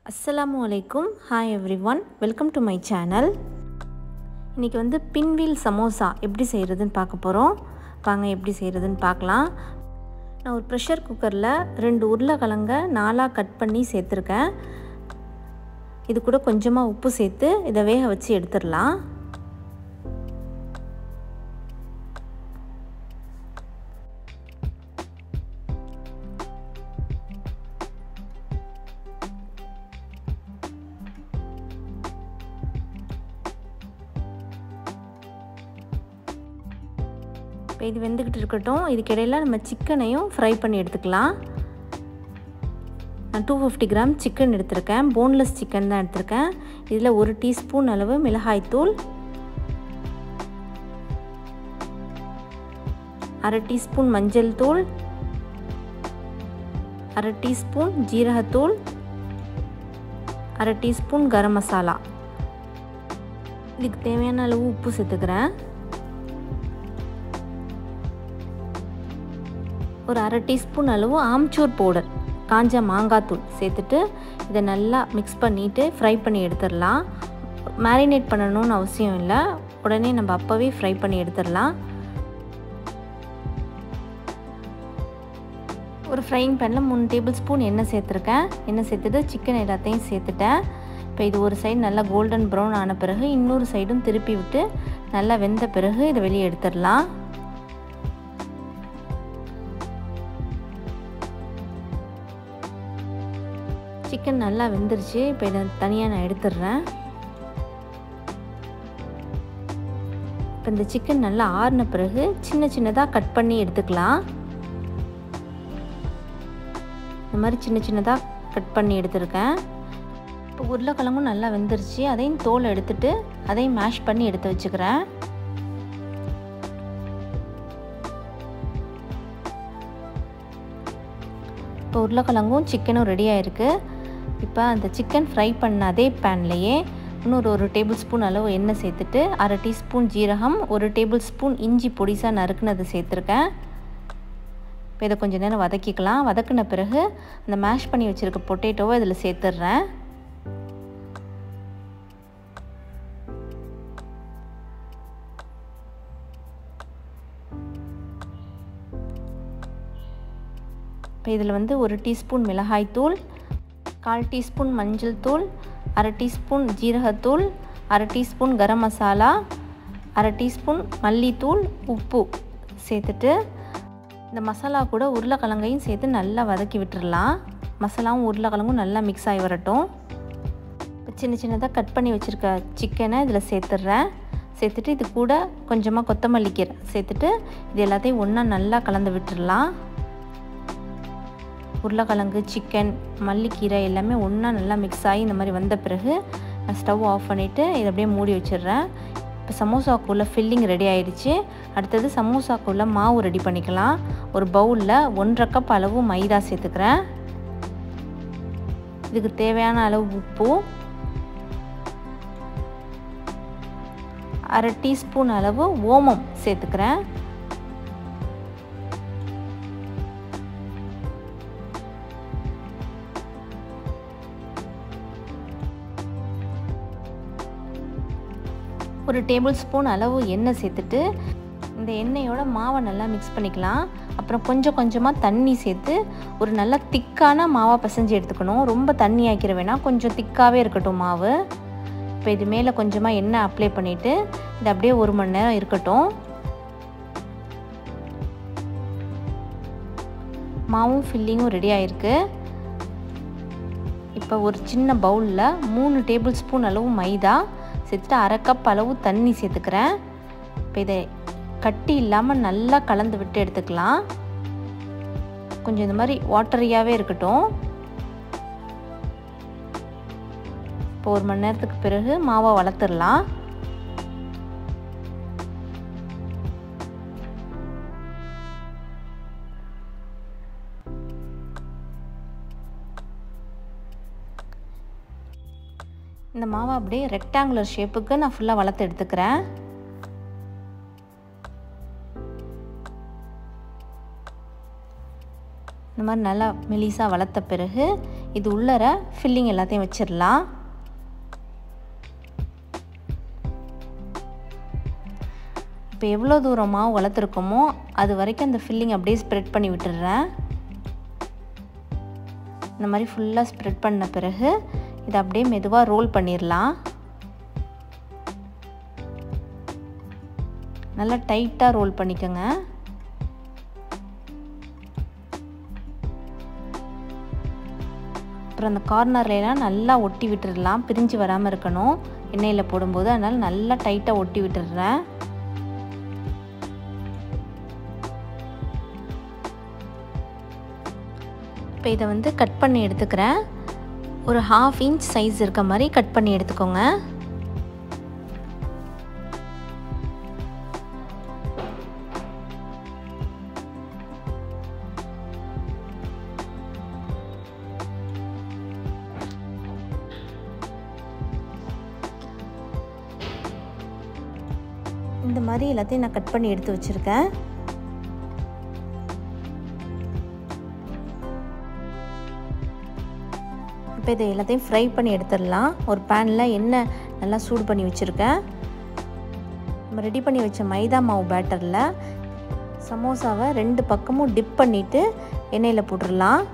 அஸ்ஸலாமு அலைக்கும் hi everyone welcome to my channel இன்றைக்கி வந்து பின்வீல் சமோசா எப்படி செய்கிறதுன்னு பார்க்க போகிறோம் வாங்க எப்படி செய்கிறதுன்னு பார்க்கலாம் நான் ஒரு ப்ரெஷர் குக்கரில் ரெண்டு உருளைக்கிழங்க நாலாக கட் பண்ணி சேர்த்துருக்கேன் இது கூட கொஞ்சமாக உப்பு சேர்த்து இதை வேக வச்சு எடுத்துடலாம் இப்போ இது வெந்துக்கிட்டு இருக்கட்டும் இதுக்கிடையில் நம்ம சிக்கனையும் ஃப்ரை பண்ணி எடுத்துக்கலாம் நான் டூ ஃபிஃப்டி கிராம் சிக்கன் எடுத்திருக்கேன் போன்லெஸ் சிக்கன் தான் எடுத்திருக்கேன் இதில் ஒரு டீஸ்பூன் அளவு மிளகாய்த்தூள் அரை டீஸ்பூன் மஞ்சள் தூள் அரை டீஸ்பூன் ஜீரகத்தூள் அரை டீஸ்பூன் கரம் மசாலா இதுக்கு தேவையான அளவு உப்பு சேர்த்துக்கிறேன் ஒரு அரை டீஸ்பூன் அளவு ஆம்ச்சூர் பவுடர் காஞ்ச மாங்காய் தூள் சேர்த்துட்டு இதை நல்லா மிக்ஸ் பண்ணிவிட்டு ஃப்ரை பண்ணி எடுத்துடலாம் மேரினேட் பண்ணணும்னு அவசியம் இல்லை உடனே நம்ம அப்போவே ஃப்ரை பண்ணி எடுத்துடலாம் ஒரு ஃப்ரைங் பேனில் மூணு டேபிள் ஸ்பூன் எண்ணெய் சேர்த்துருக்கேன் எண்ணெய் சேர்த்துட்டு சிக்கன் எல்லாத்தையும் சேர்த்துட்டேன் இப்போ இது ஒரு சைடு நல்லா கோல்டன் ப்ரௌன் ஆன பிறகு இன்னொரு சைடும் திருப்பி விட்டு நல்லா வெந்த பிறகு இதை வெளியே எடுத்துடலாம் சிக்கன் நல்லா வெந்துருச்சு இப்போ இதை தனியாக நான் எடுத்துடுறேன் இப்போ இந்த சிக்கன் நல்லா ஆறின பிறகு சின்ன சின்னதாக கட் பண்ணி எடுத்துக்கலாம் இந்த மாதிரி சின்ன சின்னதாக கட் பண்ணி எடுத்துருக்கேன் இப்போ உருளைக்கிழங்கும் நல்லா வெந்துருச்சு அதையும் தோல் எடுத்துட்டு அதையும் மேஷ் பண்ணி எடுத்து வச்சுக்கிறேன் இப்போ உருளைக்கிழங்கும் சிக்கனும் ரெடி ஆகிருக்கு இப்போ அந்த சிக்கன் ஃப்ரை பண்ண அதே பேன்லேயே இன்னொரு ஒரு டேபிள் ஸ்பூன் அளவு எண்ணெய் சேர்த்துட்டு அரை டீஸ்பூன் ஜீரகம் ஒரு டேபிள் ஸ்பூன் இஞ்சி பொடிசாக நறுக்குனது சேர்த்துருக்கேன் இப்போ இதை கொஞ்சம் நேரம் வதக்கிக்கலாம் வதக்கின பிறகு அந்த மேஷ் பண்ணி வச்சுருக்க பொட்டேட்டோவை இதில் சேர்த்துட்றேன் இப்போ இதில் வந்து ஒரு டீஸ்பூன் மிளகாய் தூள் கால் டீஸ்பூன் மஞ்சள் தூள் அரை டீஸ்பூன் ஜீரகத்தூள் அரை டீஸ்பூன் கரம் மசாலா அரை டீஸ்பூன் மல்லித்தூள் உப்பு சேர்த்துட்டு இந்த மசாலா கூட உருளைக்கிழங்கையும் சேர்த்து நல்லா வதக்கி விட்டுடலாம் மசாலாவும் உருளைக்கிழங்கும் நல்லா மிக்ஸ் ஆகி வரட்டும் இப்போ சின்ன சின்னதாக கட் பண்ணி வச்சுருக்க சிக்கனை இதில் சேர்த்துட்றேன் சேர்த்துட்டு இது கூட கொஞ்சமாக கொத்தமல்லி கீரை சேர்த்துட்டு இது எல்லாத்தையும் ஒன்றா நல்லா கலந்து விட்டுடலாம் உருளைக்கிழங்கு சிக்கன் மல்லிக்கீரை எல்லாமே ஒன்றா நல்லா மிக்ஸ் ஆகி இந்த மாதிரி வந்த பிறகு நான் ஸ்டவ் ஆஃப் பண்ணிவிட்டு இதை அப்படியே மூடி வச்சிடுறேன் இப்போ சமோசாக்குள்ளே ஃபில்லிங் ரெடி ஆகிடுச்சு அடுத்தது சமோசாக்குள்ளே மாவு ரெடி பண்ணிக்கலாம் ஒரு பவுலில் ஒன்றரை கப் அளவு மைதா சேர்த்துக்கிறேன் இதுக்கு தேவையான அளவு உப்பு அரை டீஸ்பூன் அளவு ஓமம் சேர்த்துக்கிறேன் ஒரு டேபிள் ஸ்பூன் அளவு எண்ணெய் சேர்த்துட்டு இந்த எண்ணெயோட மாவை நல்லா மிக்ஸ் பண்ணிக்கலாம் அப்புறம் கொஞ்சம் கொஞ்சமாக தண்ணி சேர்த்து ஒரு நல்ல திக்கான மாவாக பிசைஞ்சு எடுத்துக்கணும் ரொம்ப தண்ணி ஆக்கிற வேணாம் கொஞ்சம் திக்காகவே இருக்கட்டும் மாவு இப்போ இது மேலே கொஞ்சமாக எண்ணெய் அப்ளை பண்ணிவிட்டு இது அப்படியே ஒரு மணி நேரம் இருக்கட்டும் மாவும் ஃபில்லிங்கும் ரெடி ஆகிருக்கு இப்போ ஒரு சின்ன பவுலில் மூணு டேபிள் ஸ்பூன் அளவு மைதா சேர்த்துட்டு அரை கப் அளவு தண்ணி சேர்த்துக்கிறேன் இப்போ இதை கட்டி இல்லாமல் நல்லா கலந்து விட்டு எடுத்துக்கலாம் கொஞ்சம் இந்த மாதிரி வாட்டரியாகவே இருக்கட்டும் இப்போ ஒரு மணி நேரத்துக்கு பிறகு மாவை வளர்த்துடலாம் இந்த மாவை அப்படியே ரெக்டாங்குலர் ஷேப்புக்கு நான் ஃபுல்லாக வளர்த்து எடுத்துக்கிறேன் இந்த மாதிரி நல்லா மெலிசாக வளர்த்த பிறகு இது உள்ளர ஃபில்லிங் எல்லாத்தையும் வச்சிடலாம் இப்போ எவ்வளோ தூரம் மாவு வளர்த்துருக்கோமோ அது வரைக்கும் அந்த ஃபில்லிங் அப்படியே ஸ்ப்ரெட் பண்ணி விட்டுடுறேன் இந்த மாதிரி ஃபுல்லாக ஸ்ப்ரெட் பண்ண பிறகு இதை அப்படியே மெதுவாக ரோல் பண்ணிடலாம் நல்லா டைட்டாக ரோல் பண்ணிக்கோங்க அப்புறம் அந்த கார்னர்லாம் நல்லா ஒட்டி விட்டுடலாம் பிரிஞ்சு வராமல் இருக்கணும் எண்ணெயில் போடும்போது அதனால் நல்லா டைட்டாக ஒட்டி விட்டுடுறேன் இப்போ இதை வந்து கட் பண்ணி எடுத்துக்கிறேன் ஒரு ஹாஃப் இன்ச் சைஸ் இருக்க மாதிரி கட் பண்ணி எடுத்துக்கோங்க இந்த மாதிரி எல்லாத்தையும் நான் கட் பண்ணி எடுத்து வச்சுருக்கேன் இப்போ இதை எல்லாத்தையும் ஃப்ரை பண்ணி எடுத்துடலாம் ஒரு பேனில் எண்ணெய் நல்லா சூடு பண்ணி வச்சுருக்கேன் நம்ம ரெடி பண்ணி வச்ச மைதா மாவு பேட்டரில் சமோசாவை ரெண்டு பக்கமும் டிப் பண்ணிவிட்டு எண்ணெயில் போட்டுடலாம்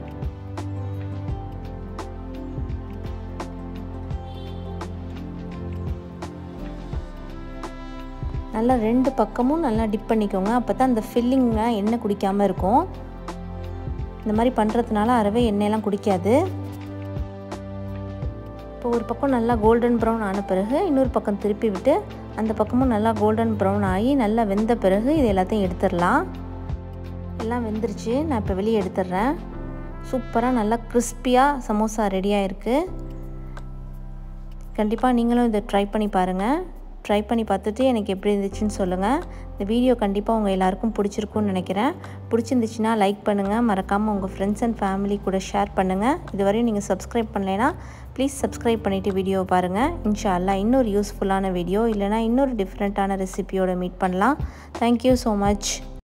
நல்லா ரெண்டு பக்கமும் நல்லா டிப் பண்ணிக்கோங்க அப்போ தான் அந்த ஃபில்லிங்லாம் எண்ணெய் குடிக்காமல் இருக்கும் இந்த மாதிரி பண்ணுறதுனால அறவே எண்ணெயெல்லாம் குடிக்காது இப்போ ஒரு பக்கம் நல்லா கோல்டன் ப்ரௌன் ஆன பிறகு இன்னொரு பக்கம் திருப்பி விட்டு அந்த பக்கமும் நல்லா கோல்டன் ப்ரௌன் ஆகி நல்லா வெந்த பிறகு இது எல்லாத்தையும் எடுத்துடலாம் எல்லாம் வெந்துருச்சு நான் இப்போ வெளியே எடுத்துடுறேன் சூப்பராக நல்லா கிறிஸ்பியாக சமோசா ரெடியாக இருக்குது கண்டிப்பாக நீங்களும் இதை ட்ரை பண்ணி பாருங்கள் ட்ரை பண்ணி பார்த்துட்டு எனக்கு எப்படி இருந்துச்சுன்னு சொல்லுங்கள் இந்த வீடியோ கண்டிப்பாக உங்கள் எல்லாருக்கும் பிடிச்சிருக்குன்னு நினைக்கிறேன் பிடிச்சிருந்துச்சுன்னா லைக் பண்ணுங்கள் மறக்காமல் உங்கள் ஃப்ரெண்ட்ஸ் அண்ட் ஃபேமிலி கூட ஷேர் பண்ணுங்கள் இதுவரையும் நீங்கள் சப்ஸ்கிரைப் பண்ணலைன்னா ப்ளீஸ் சப்ஸ்கிரைப் பண்ணிவிட்டு வீடியோவை பாருங்கள் இன்ஷா அல்லா இன்னொரு யூஸ்ஃபுல்லான வீடியோ இல்லைனா இன்னொரு டிஃப்ரெண்ட்டான ரெசிபியோட மீட் பண்ணலாம் தேங்க்யூ ஸோ மச்